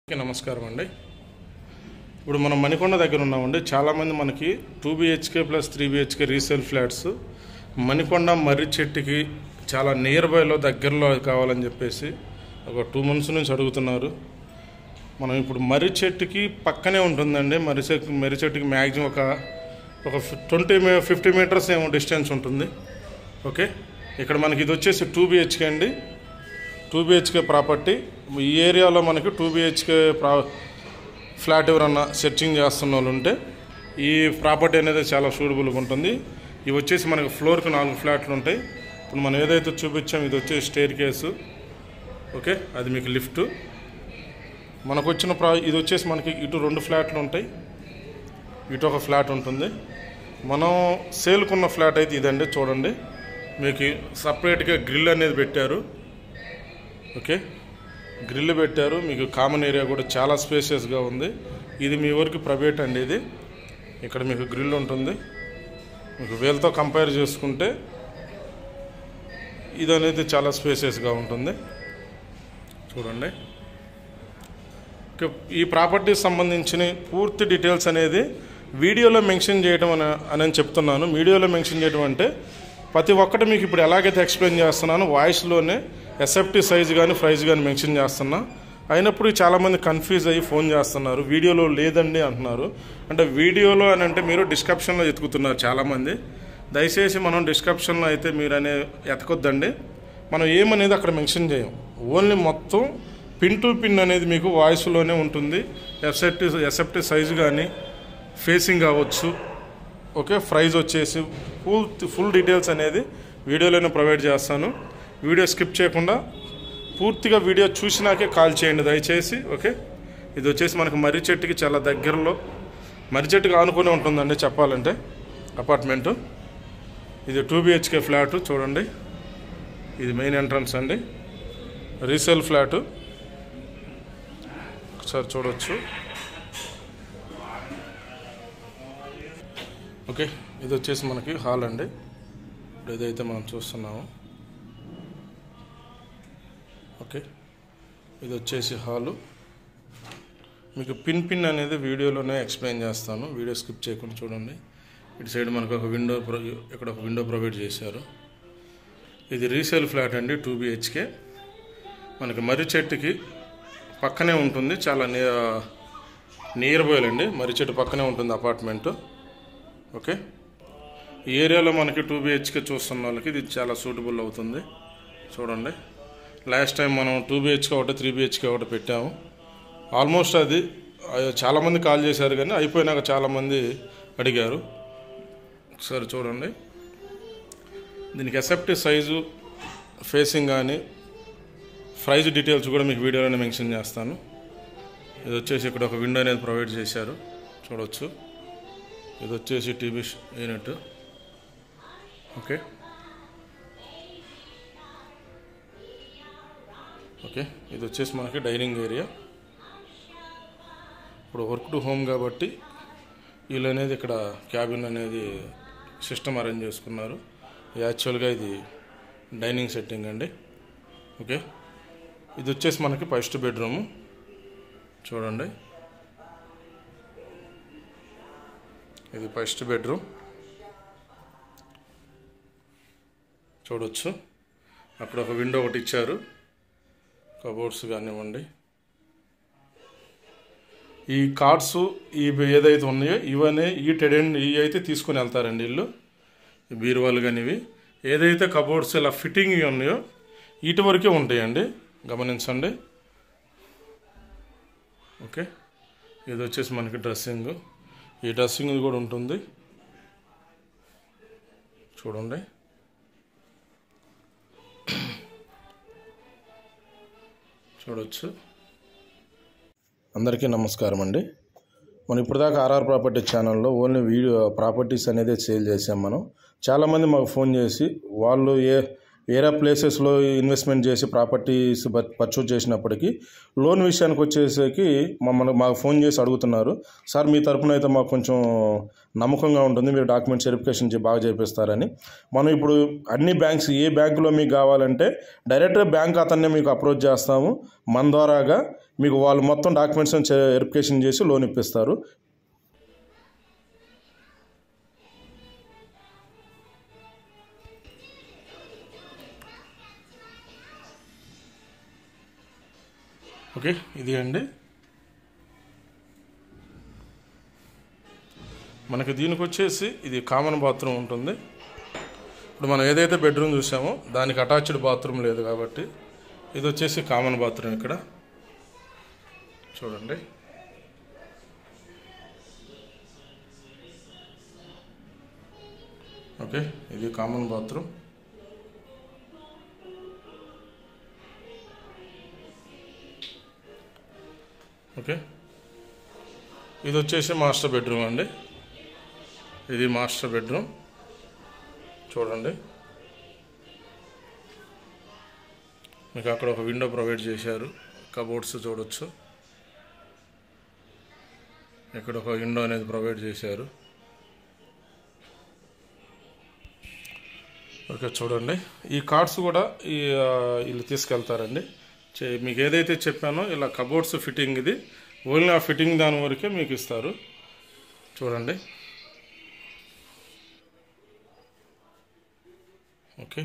okay, నమస్కారం అండి ఇప్పుడు మనం మణికొండ దగ్గర ఉన్నామండి చాలామంది మనకి two BHK plus three BHK resale flats Manikonda మర్రి చెట్టుకి చాలా నియర్ బైలో దగ్గరలో కావాలని చెప్పేసి ఒక టూ మంత్స్ నుంచి అడుగుతున్నారు మనం ఇప్పుడు మర్రి చెట్టుకి పక్కనే ఉంటుందండి మర్రి చెట్టు మర్రి చెట్టుకి మ్యాక్సిమం ఒక ఒక ట్వంటీ మీ ఫిఫ్టీ మీటర్స్ ఏమో డిస్టెన్స్ ఉంటుంది ఓకే ఇక్కడ మనకి ఇది వచ్చేసి టూ బిహెచ్కే అండి టూ బిహెచ్కే ప్రాపర్టీ ఈ ఏరియాలో మనకి టూ బిహెచ్కే ప్రా ఫ్లాట్ ఎవరన్నా సెర్చింగ్ చేస్తున్న వాళ్ళు ఉంటే ఈ ప్రాపర్టీ అనేది చాలా సూటబుల్గా ఉంటుంది ఇవి వచ్చేసి మనకి ఫ్లోర్కి నాలుగు ఫ్లాట్లు ఉంటాయి ఇప్పుడు మనం ఏదైతే చూపించాం ఇది వచ్చేసి స్టేర్ కేసు ఓకే అది మీకు లిఫ్ట్ మనకు వచ్చిన ప్రా ఇది వచ్చేసి మనకి ఇటు రెండు ఫ్లాట్లు ఉంటాయి ఇటు ఒక ఫ్లాట్ ఉంటుంది మనం సేల్కున్న ఫ్లాట్ అయితే ఇదండి చూడండి మీకు సపరేట్గా గ్రిల్ అనేది పెట్టారు ఓకే గ్రిల్ పెట్టారు మీకు కామన్ ఏరియా కూడా చాలా స్పేసియస్గా ఉంది ఇది మీ వరకు ప్రైవేట్ అండి ఇది ఇక్కడ మీకు గ్రిల్ ఉంటుంది మీకు వీళ్ళతో కంపేర్ చేసుకుంటే ఇది అనేది చాలా స్పేసియస్గా ఉంటుంది చూడండి ఓకే, ఈ ప్రాపర్టీకి సంబంధించిన పూర్తి డీటెయిల్స్ అనేది వీడియోలో మెన్షన్ చేయడం అని అని చెప్తున్నాను వీడియోలో మెన్షన్ చేయడం అంటే ప్రతి ఒక్కటి మీకు ఇప్పుడు ఎలాగైతే ఎక్స్ప్లెయిన్ చేస్తున్నాను వాయిస్లోనే ఎస్ఎఫ్టీ సైజ్ కానీ ప్రైస్ కానీ మెన్షన్ చేస్తున్నా అయినప్పుడు చాలామంది కన్ఫ్యూజ్ అయ్యి ఫోన్ చేస్తున్నారు వీడియోలో లేదండి అంటున్నారు అంటే వీడియోలో అని అంటే మీరు డిస్క్రిప్షన్లో ఎతుకుతున్నారు చాలామంది దయచేసి మనం డిస్క్రిప్షన్లో అయితే మీరు అనే ఎతకొద్దండి మనం ఏమనేది అక్కడ మెన్షన్ చేయం ఓన్లీ మొత్తం పిన్ టు పిన్ అనేది మీకు వాయిస్లోనే ఉంటుంది ఎఫ్సెప్టీ ఎస్ఎఫ్టీ సైజు కానీ ఫేసింగ్ అవ్వచ్చు ఓకే ప్రైజ్ వచ్చేసి ఫుల్ ఫుల్ డీటెయిల్స్ అనేది వీడియోలోనే ప్రొవైడ్ చేస్తాను వీడియో స్కిప్ చేయకుండా పూర్తిగా వీడియో చూసినాకే కాల్ చేయండి దయచేసి ఓకే ఇది వచ్చేసి మనకు మర్రి చెట్టుకి చాలా దగ్గరలో మర్రి చెట్టుకి ఆనుకుని ఉంటుందండి చెప్పాలంటే అపార్ట్మెంటు ఇది టూ బిహెచ్కే ఫ్లాట్ చూడండి ఇది మెయిన్ ఎంట్రన్స్ అండి రీసేల్ ఫ్లాటు ఒకసారి చూడొచ్చు ఓకే ఇది వచ్చేసి మనకి హాల్ అండి ఇప్పుడు ఏదైతే మనం చూస్తున్నామో ఓకే ఇది వచ్చేసి హాలు మీకు పిన్ పిన్ అనేది వీడియోలోనే ఎక్స్ప్లెయిన్ చేస్తాను వీడియో స్కిప్ చేయకుండా చూడండి ఇటు సైడ్ మనకు ఒక విండో ప్రొ- ఇక్కడ ఒక విండో ప్రొవైడ్ చేశారు ఇది రీసేల్ ఫ్లాట్ అండి టూ బిహెచ్కే మనకి మర్రి చెట్టుకి పక్కనే ఉంటుంది చాలా నియర్ నియర్ బైల్ అండి మర్రి చెట్టు పక్కనే ఉంటుంది అపార్ట్మెంటు ఓకే ఈ ఏరియాలో మనకి టూ బిహెచ్కే చూస్తున్న వాళ్ళకి ఇది చాలా సూటబుల్ అవుతుంది చూడండి లాస్ట్ టైం మనం టూ బిహెచ్కే ఒకటి త్రీ బిహెచ్కే ఒకటి పెట్టాము ఆల్మోస్ట్ అది ఆ, చాలామంది కాల్ చేశారు కానీ అయిపోయినాక చాలామంది అడిగారు ఒకసారి చూడండి దీనికి ఎసెప్టీ సైజు ఫేసింగ్ కానీ ప్రైజ్ డీటెయిల్స్ కూడా మీకు వీడియోలోనే మెన్షన్ చేస్తాను ఇది వచ్చేసి ఇక్కడ ఒక విండో అనేది ప్రొవైడ్ చేశారు చూడవచ్చు ఇది వచ్చేసి టీవీ యూనిట్ ఓకే ఓకే ఇది వచ్చేసి మనకి డైనింగ్ ఏరియా ఇప్పుడు వర్క్ టు హోమ్ కాబట్టి వీళ్ళు అనేది ఇక్కడ క్యాబిన్ అనేది సిస్టమ్ అరేంజ్ చేసుకున్నారు యాక్చువల్గా ఇది డైనింగ్ సెట్టింగ్ అండి ఓకే ఇది వచ్చేసి మనకి ఫస్ట్ బెడ్రూము చూడండి ఇది ఫస్ట్ బెడ్రూమ్ చూడొచ్చు అక్కడ ఒక విండో ఒకటి ఇచ్చారు కబోర్డ్స్ కానివ్వండి ఈ కార్డ్స్ ఈ ఏదైతే ఉన్నాయో ఇవన్నీ ఈ టెడెండ్ ఇవి అయితే తీసుకొని వెళ్తారండి వీళ్ళు ఈ బీరువాలు కానీ ఇవి ఏదైతే కబోర్డ్స్ ఇలా ఫిట్టింగ్ ఇవి ఉన్నాయో వీటి వరకే ఉంటాయండి గమనించండి ఓకే ఇది వచ్చేసి మనకి డ్రెస్సింగ్ ఈ డ్రెస్సింగ్ కూడా ఉంటుంది చూడండి చూడొచ్చు అందరికీ నమస్కారం అండి మనం ఇప్పటిదాకా ఆర్ఆర్ ప్రాపర్టీ ఛానల్లో ఓన్లీ వీడియో ప్రాపర్టీస్ అనేది సేల్ చేసాం మనం చాలామంది మాకు ఫోన్ చేసి వాళ్ళు ఏ వేరే ప్లేసెస్లో ఇన్వెస్ట్మెంట్ చేసి ప్రాపర్టీస్ పర్చేజ్ చేసినప్పటికీ లోన్ విషయానికి వచ్చేసరికి మమ్మల్ని మాకు ఫోన్ చేసి అడుగుతున్నారు సార్ మీ తరపున అయితే మాకు కొంచెం నమ్మకంగా ఉంటుంది మీరు డాక్యుమెంట్స్ వెరిఫికేషన్ చే- బాగా చేపిస్తారని మనం ఇప్పుడు అన్ని బ్యాంక్స్ ఏ బ్యాంకులో మీకు కావాలంటే డైరెక్ట్గా బ్యాంక్ అతన్నే మీకు అప్రోచ్ చేస్తాము మన ద్వారాగా మీకు వాళ్ళు మొత్తం డాక్యుమెంట్స్ వెరిఫికేషన్ చేసి లోన్ ఇప్పిస్తారు ఓకే ఇది అండి మనకి దీనికి వచ్చేసి ఇది కామన్ బాత్రూమ్ ఉంటుంది ఇప్పుడు మనం ఏదైతే బెడ్రూమ్ చూసామో దానికి అటాచ్డ్ బాత్రూమ్ లేదు కాబట్టి ఇది వచ్చేసి కామన్ బాత్రూమ్ ఇక్కడ చూడండి ఓకే ఇది కామన్ బాత్రూమ్ ఓకే ఇది వచ్చేసి మాస్టర్ బెడ్రూమ్ అండి ఇది మాస్టర్ బెడ్రూమ్ చూడండి మీకు అక్కడ ఒక విండో ప్రొవైడ్ చేశారు కబోర్డ్స్ చూడొచ్చు ఇక్కడ ఒక విండో అనేది ప్రొవైడ్ చేశారు ఓకే చూడండి ఈ కార్డ్స్ కూడా ఈ ఆ, వీళ్ళు తీసుకెళ్తారండి చే- మీకు ఏదైతే చెప్పానో ఇలా కబోర్డ్స్ ఫిట్టింగ్ ఇది ఓన్లీ ఆ ఫిట్టింగ్ దాని వరకే మీకు ఇస్తారు చూడండి ఓకే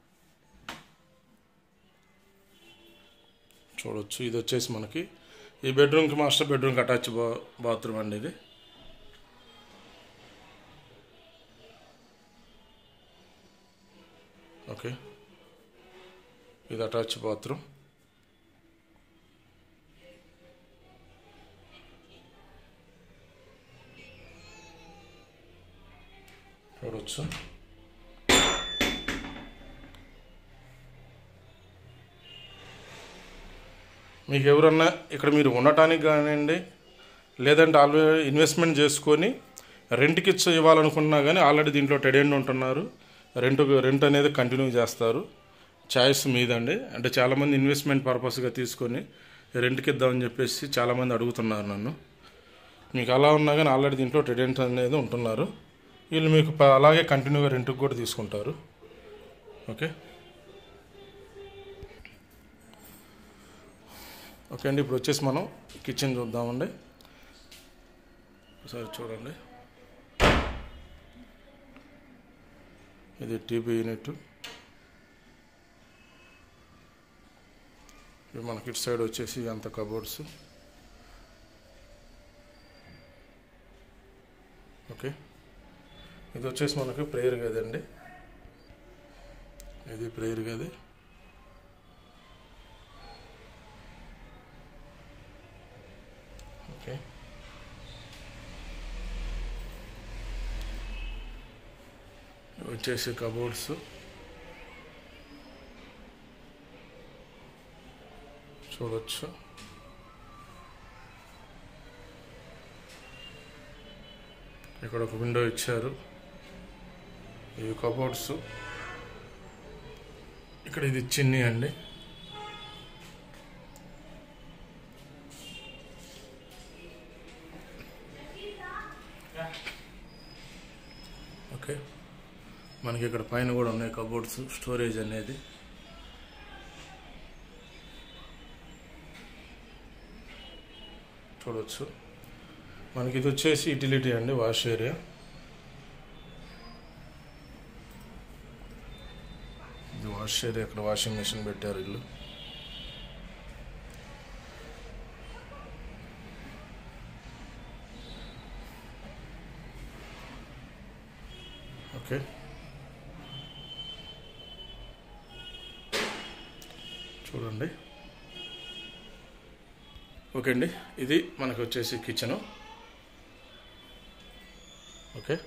చూడొచ్చు ఇది వచ్చేసి మనకి ఈ బెడ్రూమ్కి మాస్టర్ బెడ్రూమ్కి అటాచ్ బా బాత్రూమ్ అండి ఇది ఓకే ఇది అటాచ్ బాత్రూమ్ చూడొచ్చు మీకు ఎవరన్నా ఇక్కడ మీరు ఉండటానికి కానివ్వండి లేదంటే ఆల్రెడీ ఇన్వెస్ట్మెంట్ చేసుకొని రెంట్కి ఇచ్చి ఇవ్వాలనుకున్నా కానీ ఆల్రెడీ దీంట్లో టెడెండ్ ఉంటున్నారు రెంట్ రెంట్ అనేది కంటిన్యూ చేస్తారు చాయిస్ మీదండి అంటే చాలామంది ఇన్వెస్ట్మెంట్ పర్పస్గా తీసుకొని రెంట్కి ఇద్దామని చెప్పేసి చాలామంది అడుగుతున్నారు నన్ను మీకు అలా ఉన్నా కానీ ఆల్రెడీ దీంట్లో టెడెంట్ అనేది ఉంటున్నారు వీళ్ళు మీకు ప- అలాగే కంటిన్యూగా రెంట్కి కూడా తీసుకుంటారు ఓకే ఓకే అండి ఇప్పుడు వచ్చేసి మనం కిచెన్ చూద్దామండి ఒకసారి చూడండి ఇది టీవీ యూనిట్ ఇవి మనకి ఇటు సైడ్ వచ్చేసి అంత కబోర్డ్స్ ఓకే ఇది వచ్చేసి మనకి ప్రేయర్ గది అండి ఇది ప్రేయర్ గది ఓకే ఇవి వచ్చేసి కబోర్డ్స్ చూడొచ్చు ఇక్కడ ఒక విండో ఇచ్చారు ఇవి కబోర్డ్స్ ఇక్కడ ఇది చిన్ని అండి ఓకే మనకి ఇక్కడ పైన కూడా ఉన్నాయి కబోర్డ్స్ స్టోరేజ్ అనేది చూడవచ్చు మనకి ఇది వచ్చేసి యూటిలిటీ అండి వాష్ ఏరియా ఇది వాష్ ఏరియా ఇక్కడ వాషింగ్ మెషిన్ పెట్టారు ఇల్లు ఓకే చూడండి ఓకే అండి ఇది మనకు వచ్చేసి కిచెను ఓకే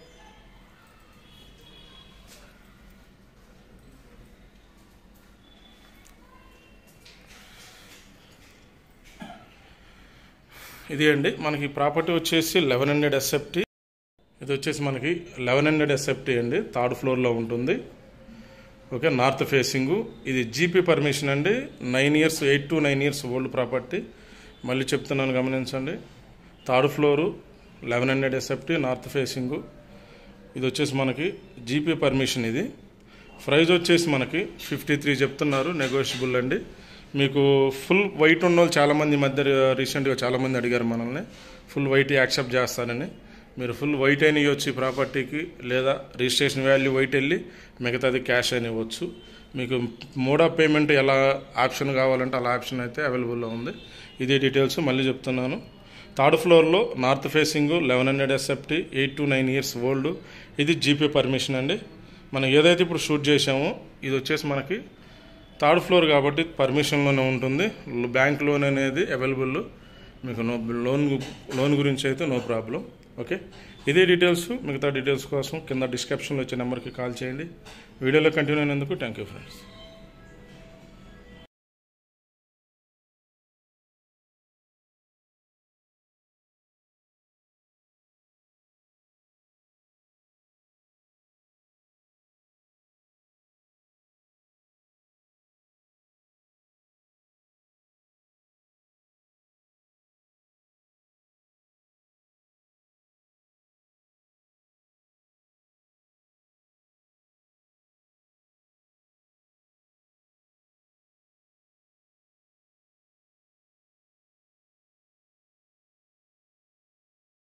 ఇది అండి మనకి ప్రాపర్టీ వచ్చేసి లెవెన్ హండ్రెడ్ ఎస్ఎఫ్టీ ఇది వచ్చేసి మనకి లెవెన్ హండ్రెడ్ ఎస్ఎఫ్టీ అండి థర్డ్ ఫ్లోర్లో ఉంటుంది ఓకే నార్త్ ఫేసింగు ఇది జీపీ పర్మిషన్ అండి nine years eight to nine years old property మళ్ళీ చెప్తున్నాను గమనించండి third floor eleven hundred SFT north facing ఇది వచ్చేసి మనకి జీపీ పర్మిషన్ ఇది ప్రైజ్ వచ్చేసి మనకి ఫిఫ్టీ త్రీ చెప్తున్నారు నెగోషియబుల్ అండి మీకు ఫుల్ వైట్ ఉన్న వాళ్ళు చాలామంది ఈ మధ్య రీసెంట్గా చాలామంది అడిగారు మనల్ని ఫుల్ వైట్ యాక్సెప్ట్ చేస్తానని మీరు ఫుల్ వైట్ అయిన ఇవ్వచ్చు ఈ ప్రాపర్టీకి లేదా రిజిస్ట్రేషన్ వాల్యూ వైట్ వెళ్ళి మిగతాది క్యాష్ అని ఇవ్వచ్చు మీకు మోడ్ ఆఫ్ పేమెంట్ ఎలా ఆప్షన్ కావాలంటే అలా ఆప్షన్ అయితే అవైలబుల్లో ఉంది ఇదే డీటెయిల్స్ మళ్ళీ చెప్తున్నాను థర్డ్ ఫ్లోర్లో north facing eleven hundred SFT eight to nine years old ఇది జీపీ పర్మిషన్ అండి మనం ఏదైతే ఇప్పుడు షూట్ చేసామో ఇది వచ్చేసి మనకి థర్డ్ ఫ్లోర్ కాబట్టి పర్మిషన్లోనే ఉంటుంది బ్యాంక్ లోన్ అనేది అవైలబుల్ మీకు నో లోన్ లోన్ గురించి అయితే నో ప్రాబ్లం ఓకే ఇదే డీటెయిల్స్ మిగతా డీటెయిల్స్ కోసం కింద డిస్క్రిప్షన్లో వచ్చే నెంబర్కి కాల్ చేయండి వీడియోలో కంటిన్యూ అయినందుకు థ్యాంక్ యూ ఫ్రెండ్స్